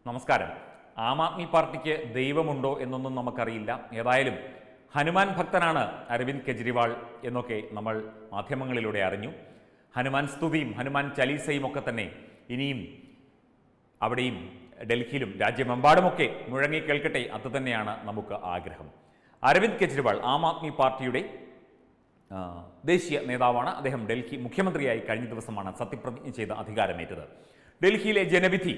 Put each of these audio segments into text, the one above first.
നമസ്കാരം ആം ആദ്മി പാർട്ടിക്ക് ദൈവമുണ്ടോ എന്നൊന്നും നമുക്കറിയില്ല ഏതായാലും ഹനുമാൻ ഭക്തനാണ് അരവിന്ദ് കെജ്രിവാൾ എന്നൊക്കെ നമ്മൾ മാധ്യമങ്ങളിലൂടെ അറിഞ്ഞു ഹനുമാൻ സ്തുതിയും ഹനുമാൻ ചലീസയും ഒക്കെ തന്നെ ഇനിയും അവിടെയും ഡൽഹിയിലും രാജ്യമെമ്പാടുമൊക്കെ മുഴങ്ങി കേൾക്കട്ടെ അത് തന്നെയാണ് നമുക്ക് ആഗ്രഹം അരവിന്ദ് കെജ്രിവാൾ ആം ആദ്മി പാർട്ടിയുടെ ആ, ദേശീയ നേതാവാണ് അദ്ദേഹം ഡൽഹി മുഖ്യമന്ത്രിയായി കഴിഞ്ഞ ദിവസമാണ് സത്യപ്രതിജ്ഞ ചെയ്ത് അധികാരമേറ്റത് ഡൽഹിയിലെ ജനവിധി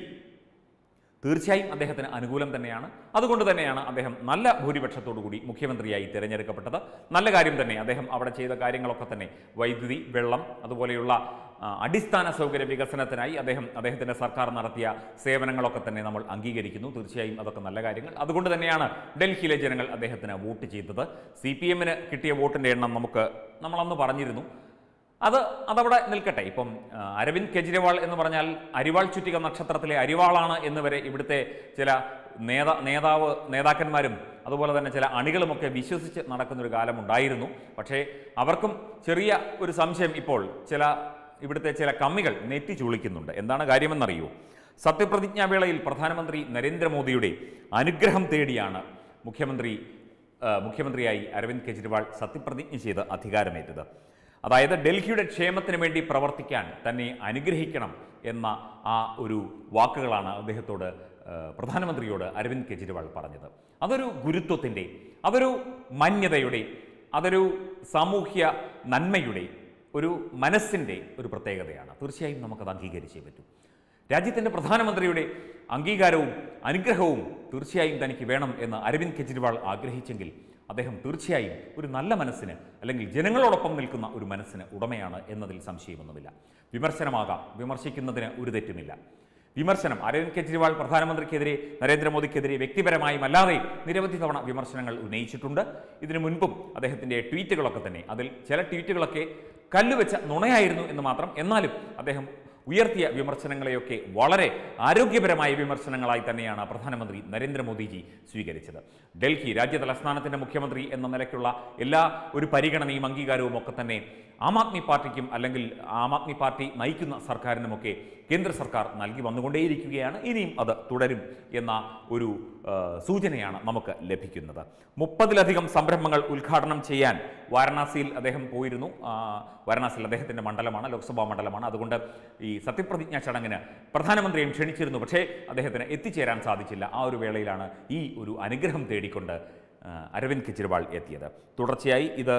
തീർച്ചയായും അദ്ദേഹത്തിന് അനുകൂലം തന്നെയാണ് അതുകൊണ്ട് തന്നെയാണ് അദ്ദേഹം നല്ല ഭൂരിപക്ഷത്തോടു കൂടി മുഖ്യമന്ത്രിയായി തിരഞ്ഞെടുക്കപ്പെട്ടത് നല്ല കാര്യം തന്നെ അദ്ദേഹം അവിടെ ചെയ്ത കാര്യങ്ങളൊക്കെ തന്നെ വൈദ്യുതി വെള്ളം അതുപോലെയുള്ള ആ, അടിസ്ഥാന സൗകര്യ വികസനത്തിനായി അദ്ദേഹം അദ്ദേഹത്തിൻ്റെ സർക്കാർ നടത്തിയ സേവനങ്ങളൊക്കെ തന്നെ നമ്മൾ അംഗീകരിക്കുന്നു തീർച്ചയായും അതൊക്കെ നല്ല കാര്യങ്ങൾ അതുകൊണ്ട് തന്നെയാണ് ഡൽഹിയിലെ ജനങ്ങൾ അദ്ദേഹത്തിന് വോട്ട് ചെയ്തത് സി പി എമ്മിന് കിട്ടിയ വോട്ടിൻ്റെ എണ്ണം നമുക്ക് നമ്മളന്ന് പറഞ്ഞിരുന്നു അത് അതവിടെ നിൽക്കട്ടെ ഇപ്പം ആ, അരവിന്ദ് കെജ്രിവാൾ എന്ന് പറഞ്ഞാൽ അരിവാൾ ചുറ്റിക നക്ഷത്രത്തിലെ അരിവാളാണ് എന്ന് വരെ ഇവിടുത്തെ ചില നേതാ നേതാവ് നേതാക്കന്മാരും അതുപോലെ തന്നെ ചില അണികളുമൊക്കെ വിശ്വസിച്ച് നടക്കുന്ന ഒരു കാലം ഉണ്ടായിരുന്നു പക്ഷേ അവർക്കും ചെറിയ ഒരു സംശയം ഇപ്പോൾ ചില ഇവിടുത്തെ ചില കമ്മികൾ നെറ്റി ചുളിക്കുന്നുണ്ട് എന്താണ് കാര്യമെന്നറിയോ സത്യപ്രതിജ്ഞാ വേളയിൽ പ്രധാനമന്ത്രി നരേന്ദ്രമോദിയുടെ അനുഗ്രഹം തേടിയാണ് മുഖ്യമന്ത്രി ആ, മുഖ്യമന്ത്രിയായി അരവിന്ദ് കെജ്രിവാൾ സത്യപ്രതിജ്ഞ ചെയ്ത് അധികാരമേറ്റത് അതായത് ഡൽഹിയുടെ ക്ഷേമത്തിന് വേണ്ടി പ്രവർത്തിക്കാൻ തന്നെ അനുഗ്രഹിക്കണം എന്ന ആ ഒരു വാക്കുകളാണ് അദ്ദേഹത്തോട് ആ, പ്രധാനമന്ത്രിയോട് അരവിന്ദ് കെജ്രിവാൾ പറഞ്ഞത് അതൊരു ഗുരുത്വത്തിൻ്റെ അതൊരു മാന്യതയുടെ അതൊരു സാമൂഹ്യ നന്മയുടെ ഒരു മനസ്സിൻ്റെ ഒരു പ്രത്യേകതയാണ് തീർച്ചയായും നമുക്കത് അംഗീകരിച്ചേ പറ്റൂ രാജ്യത്തിൻ്റെ പ്രധാനമന്ത്രിയുടെ അംഗീകാരവും അനുഗ്രഹവും തീർച്ചയായും തനിക്ക് വേണം എന്ന് അരവിന്ദ് കെജ്രിവാൾ ആഗ്രഹിച്ചെങ്കിൽ അദ്ദേഹം തീർച്ചയായും ഒരു നല്ല മനസ്സിന് അല്ലെങ്കിൽ ജനങ്ങളോടൊപ്പം നിൽക്കുന്ന ഒരു മനസ്സിന് ഉടമയാണ് എന്നതിൽ സംശയമൊന്നുമില്ല വിമർശനമാകാം വിമർശിക്കുന്നതിന് ഒരു തെറ്റുമില്ല വിമർശനം അരവിന്ദ് കെജ്രിവാൾ പ്രധാനമന്ത്രിക്കെതിരെ നരേന്ദ്രമോദിക്കെതിരെ വ്യക്തിപരമായും അല്ലാതെയും നിരവധി തവണ വിമർശനങ്ങൾ ഉന്നയിച്ചിട്ടുണ്ട് ഇതിനു മുൻപും അദ്ദേഹത്തിൻ്റെ ട്വീറ്റുകളൊക്കെ തന്നെ അതിൽ ചില ട്വീറ്റുകളൊക്കെ കല്ലുവെച്ച നുണയായിരുന്നു എന്ന് മാത്രം എന്നാലും അദ്ദേഹം ഉയർത്തിയ വിമർശനങ്ങളെയൊക്കെ വളരെ ആരോഗ്യപരമായ വിമർശനങ്ങളായി തന്നെയാണ് പ്രധാനമന്ത്രി നരേന്ദ്രമോദിജി സ്വീകരിച്ചത് ഡൽഹി രാജ്യ തലസ്ഥാനത്തിൻ്റെ മുഖ്യമന്ത്രി എന്ന നിലയ്ക്കുള്ള എല്ലാ ഒരു പരിഗണനയും അംഗീകാരവും ഒക്കെ തന്നെ ആം ആദ്മി പാർട്ടിക്കും അല്ലെങ്കിൽ ആം ആദ്മി പാർട്ടി നയിക്കുന്ന സർക്കാരിനുമൊക്കെ കേന്ദ്ര സർക്കാർ നൽകി വന്നുകൊണ്ടേയിരിക്കുകയാണ് ഇനിയും അത് തുടരും എന്ന ഒരു ആ, സൂചനയാണ് നമുക്ക് ലഭിക്കുന്നത് മുപ്പതിലധികം സംരംഭങ്ങൾ ഉദ്ഘാടനം ചെയ്യാൻ വാരണാസിയിൽ അദ്ദേഹം പോയിരുന്നു ആ, വാരണാസിയിൽ അദ്ദേഹത്തിൻ്റെ മണ്ഡലമാണ് ലോക്സഭാ മണ്ഡലമാണ് അതുകൊണ്ട് ഈ സത്യപ്രതിജ്ഞാ ചടങ്ങിന് പ്രധാനമന്ത്രിയും ക്ഷണിച്ചിരുന്നു പക്ഷേ അദ്ദേഹത്തിന് എത്തിച്ചേരാൻ സാധിച്ചില്ല ആ ഒരു വേളയിലാണ് ഈ ഒരു അനുഗ്രഹം തേടിക്കൊണ്ട് ആ, അരവിന്ദ് കെജ്രിവാൾ എത്തിയത് തുടർച്ചയായി ഇത്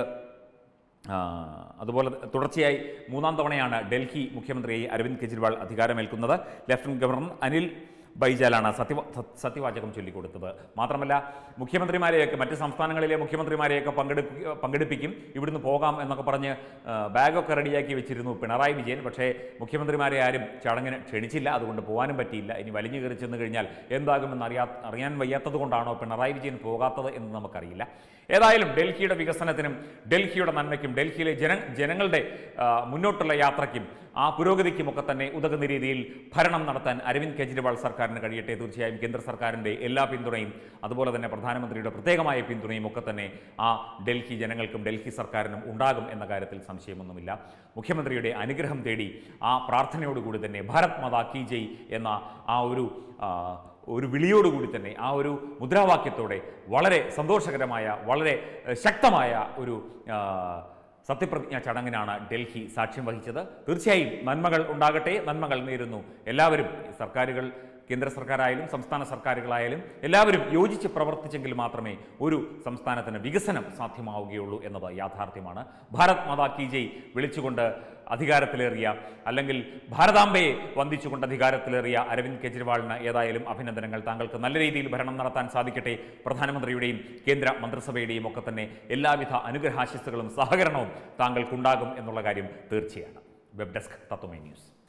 ആ, അതുപോലെ തുടർച്ചയായി മൂന്നാം തവണയാണ് ഡൽഹി മുഖ്യമന്ത്രിയായി അരവിന്ദ് കെജ്രിവാൾ അധികാരമേൽക്കുന്നത് ലഫ്റ്റനന്റ് ഗവർണർ അനിൽ ബൈജാലാണ് സത്യവ സ- സത്യവാചകം ചൊല്ലിക്കൊടുത്തത് മാത്രമല്ല മുഖ്യമന്ത്രിമാരെയൊക്കെ മറ്റ് സംസ്ഥാനങ്ങളിലെ മുഖ്യമന്ത്രിമാരെയൊക്കെ പങ്കെടുപ്പി പങ്കെടുപ്പിക്കും ഇവിടുന്ന് പോകാം എന്നൊക്കെ പറഞ്ഞ് ആ, ബാഗൊക്കെ റെഡിയാക്കി വെച്ചിരുന്നു പിണറായി വിജയൻ പക്ഷേ മുഖ്യമന്ത്രിമാരെ ആരും ചടങ്ങിന് ക്ഷണിച്ചില്ല അതുകൊണ്ട് പോകാനും പറ്റിയില്ല ഇനി വലിഞ്ഞു കയറി ചെന്ന് കഴിഞ്ഞാൽ എന്താകുമെന്ന് അറിയാ അറിയാൻ വയ്യാത്തത് കൊണ്ടാണോ പിണറായി വിജയൻ പോകാത്തത് എന്ന് നമുക്കറിയില്ല ഏതായാലും ഡൽഹിയുടെ വികസനത്തിനും ഡൽഹിയുടെ നന്മയ്ക്കും ഡൽഹിയിലെ ജന ജനങ്ങളുടെ ആ, മുന്നോട്ടുള്ള യാത്രയ്ക്കും ആ പുരോഗതിക്കുമൊക്കെ തന്നെ ഉതകുന്ന രീതിയിൽ ഭരണം നടത്താൻ അരവിന്ദ് കെജ്രിവാൾ സർക്കാരിന് കഴിയട്ടെ തീർച്ചയായും കേന്ദ്ര സർക്കാരിൻ്റെ എല്ലാ പിന്തുണയും അതുപോലെ തന്നെ പ്രധാനമന്ത്രിയുടെ പ്രത്യേകമായ പിന്തുണയും ഒക്കെ തന്നെ ആ ഡൽഹി ജനങ്ങൾക്കും ഡൽഹി സർക്കാരിനും ഉണ്ടാകും എന്ന കാര്യത്തിൽ സംശയമൊന്നുമില്ല മുഖ്യമന്ത്രിയുടെ അനുഗ്രഹം തേടി ആ പ്രാർത്ഥനയോടുകൂടി തന്നെ ഭാരത് മാതാ കി ജയ് എന്ന ആ ഒരു ആ, ഒരു വിളിയോടുകൂടി തന്നെ ആ ഒരു മുദ്രാവാക്യത്തോടെ വളരെ സന്തോഷകരമായ വളരെ ഏഹ്, ശക്തമായ ഒരു ആ, സത്യപ്രതിജ്ഞാ ചടങ്ങിനാണ് ഡൽഹി സാക്ഷ്യം വഹിച്ചത് തീർച്ചയായും നന്മകൾ ഉണ്ടാകട്ടെ നന്മകൾ നേരുന്നു എല്ലാവരും സർക്കാരുകൾ കേന്ദ്ര സർക്കാരായാലും സംസ്ഥാന സർക്കാരുകളായാലും എല്ലാവരും യോജിച്ച് പ്രവർത്തിച്ചെങ്കിൽ മാത്രമേ ഒരു സംസ്ഥാനത്തിന് വികസനം സാധ്യമാവുകയുള്ളൂ എന്നത് യാഥാർത്ഥ്യമാണ് ഭാരത് മാതാ കി ജയ് വിളിച്ചുകൊണ്ട് അധികാരത്തിലേറിയ അല്ലെങ്കിൽ ഭാരതാംബയെ വന്ദിച്ചുകൊണ്ട് അധികാരത്തിലേറിയ അരവിന്ദ് കെജ്രിവാളിന് ഏതായാലും അഭിനന്ദനങ്ങൾ താങ്കൾക്ക് നല്ല രീതിയിൽ ഭരണം നടത്താൻ സാധിക്കട്ടെ പ്രധാനമന്ത്രിയുടെയും കേന്ദ്ര മന്ത്രിസഭയുടെയും ഒക്കെ തന്നെ എല്ലാവിധ അനുഗ്രഹാശിസ്സുകളും സഹകരണവും താങ്കൾക്കുണ്ടാകും എന്നുള്ള കാര്യം തീർച്ചയാണ് വെബ് ഡെസ്ക് തത്വമേ ന്യൂസ്